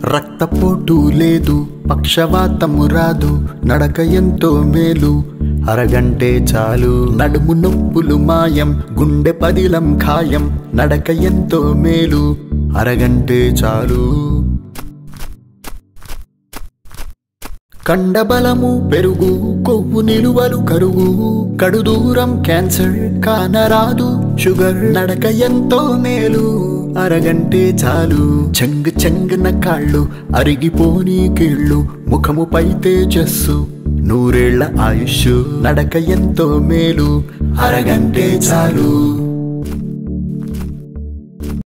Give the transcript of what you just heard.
రక్తపోటు లేదు పక్షవాతము రాదు నడక ఎంతో మేలు అరగంటే చాలు నడుము నొప్పులు మాయం గుండె పదిలం ఖాయం నడక ఎంతో మేలు అరగంటే చాలు కండబలము పెరుగు కొవ్వు నిలువలు కరుగు కడు దూరం క్యాన్సర్ కానరాదు షుగర్ నడక ఎంతో మేలు అరగంటే చాలు చెంగు చెంగున కాళ్ళు అరిగిపోని కీళ్ళు ముఖముపై తేజస్సు నూరేళ్ల ఆయుష్ నడక ఎంతో మేలు అరగంటే చాలు